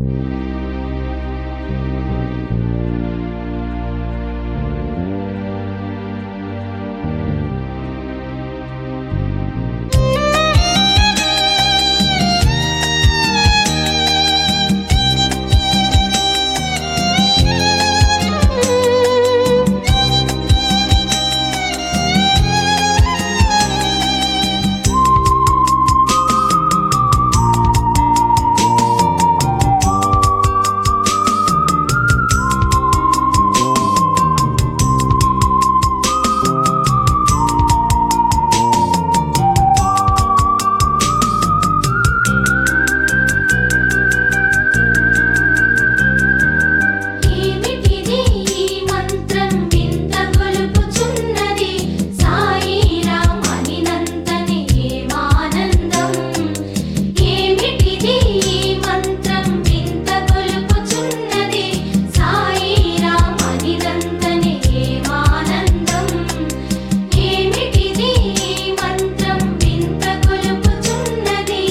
ఏమిటిది ఈ మంత్రం వింత గొలుపుచున్నది సాయిరాం అనినంతని ఏమానందం ఏమిటిది ఈ మంత్రం వింత గొలుపుచున్నది సాయిరాం అనినంతని ఏమానందం ఏమిటిది ఈ మంత్రం వింత గొలుపుచున్నది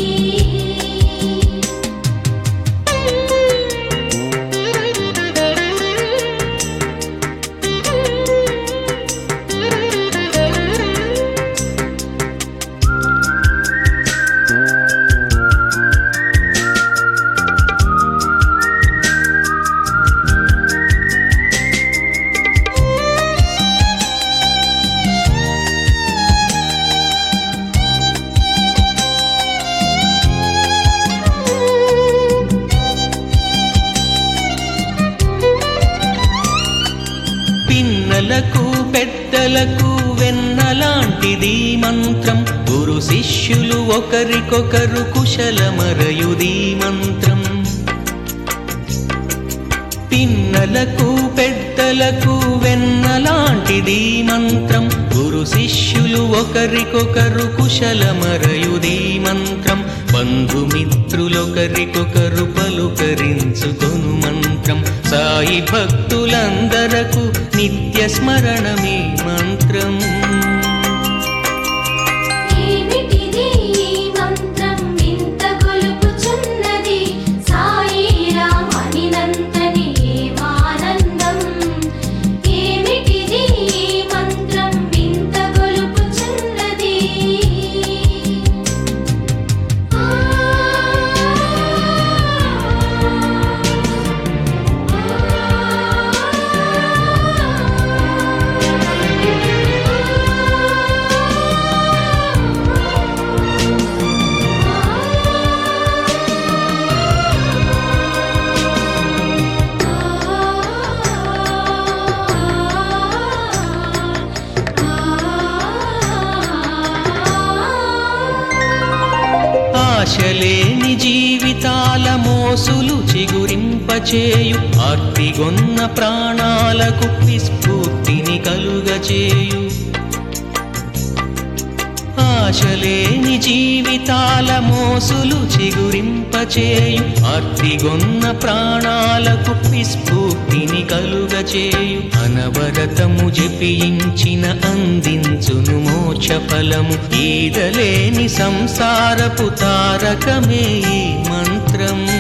పిన్నలకు పెద్దలకు వెన్నలాంటిది మంత్రం గురు శిష్యులు ఒకరికొకరు కుశలమరయుది మంత్రం పిన్నలకు పెద్దలకు వెన్నలాంటిది మంత్రం గురు శిష్యులు ఒకరికొకరు కుశలమరయుది మంత్రం బంధుమిత్రులొకరికొకరు పలుకరించుకొను మంత్రం సాయి భక్తులందరకు నిత్య స్మరణమే మంత్రం ఏమిటిది ఈ మంత్రం వింత గొలుపుచున్నది సాయిరాం అనినంతని ఏమానందం ఏమిటిది ఈ మంత్రం వింత గొలుపుచున్నది ఆ ఆశలేని జీవితాల మోసులు చిగురింపచేయు ఆర్తిగొన్న ప్రాణాలకు విస్ఫూర్తిని కలుగచేయు ఆశలేని జీవితాల మోసులు చిగురింపచేయు ఆర్తిగొన్న ప్రాణాలకు విస్ఫూర్తిని కలుగచేయు అనవరతము జపించిన అందించును మోక్ష ఫలము ఈదలేని సంసారపు తారకమే ఈ మంత్రం